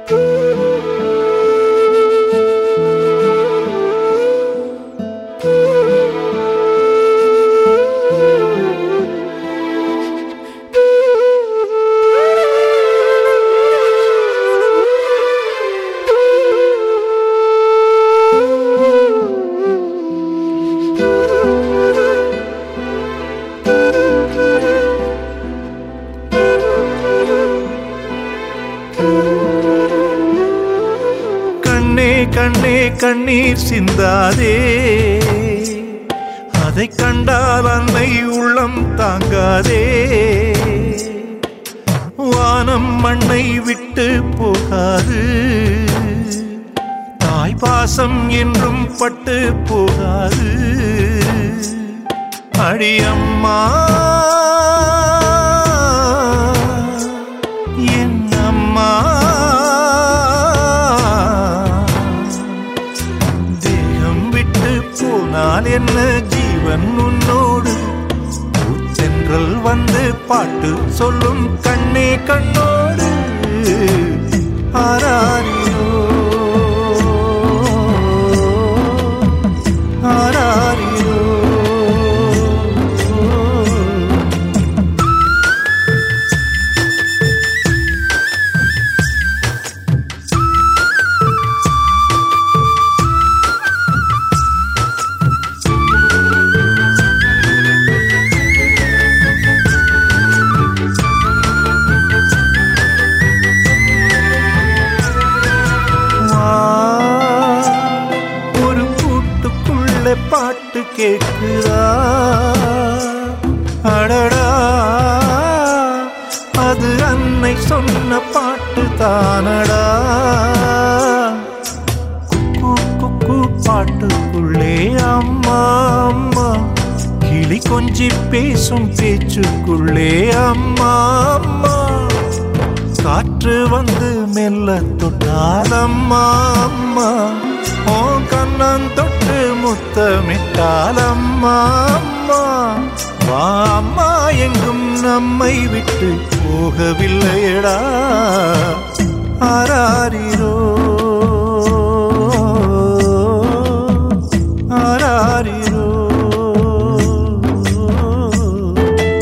கண்ணே கண்ணே கண்ணீர் சிந்தாதே அதை கண்டால் அன்னை உள்ளம் தாங்காதே வானம் மண்ணை விட்டு போகாது தாய் பாசம் என்றும் பட்டு போகாது அடியம்மா என் அம்மா தேகம் விட்டு போனால் என்ன ஜீவன் உன்னோடு சென்றல் வந்து பாட்டு சொல்லும் கண்ணே கண்ணோடு ஆராரிரோ ஆராரிரோ வா, ஒரு கூட்டுக்குள்ள பாட்டு கேட்குதா அடடா அது அன்னை சொன்ன பாட்டு தானடா குக்கு குக்கு பாட்டுக்குள்ளே அம்மா அம்மா கிளி கொஞ்சி பேசும் பேச்சுக்குள்ளே அம்மா அம்மா காற்று வந்து மெல்ல தொட்டால் அம்மா அம்மா ஓ கண்ணன் தொட்டு முத்தமிட்டால் அம்மா அம்மா வா அம்மா எங்கும் நம்மை விட்டு போகவில்லையடா ஆராரிரோ ஆராரிரோ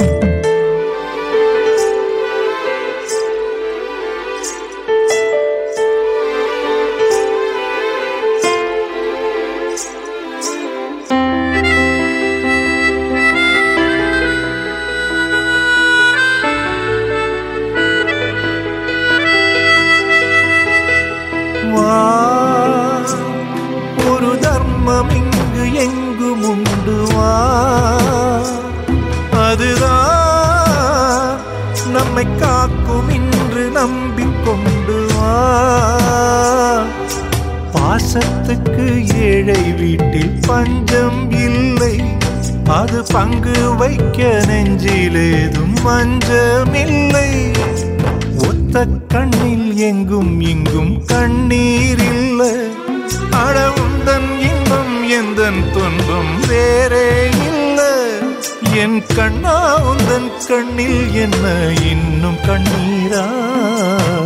வா ஒரு தர்மம் இங்கு எங்கும் உண்டு வா அதுதான் நம்மை காக்கும் இன்று நம்பிக்கொண்டு வா பாசத்துக்கு ஏழை வீட்டில் பஞ்சம் இல்லை அது பங்கு வைக்க நெஞ்சிலேதும் மஞ்சமில்லை ஒத்த கண்ணில் எங்கும் இங்கும் கண்ணீர் இல்ல அட உந்தன் இன்பம் எந்தன் துன்பம் வேறே இல்ல என் கண்ணா உந்தன் கண்ணில் என்ன இன்னும் கண்ணீரா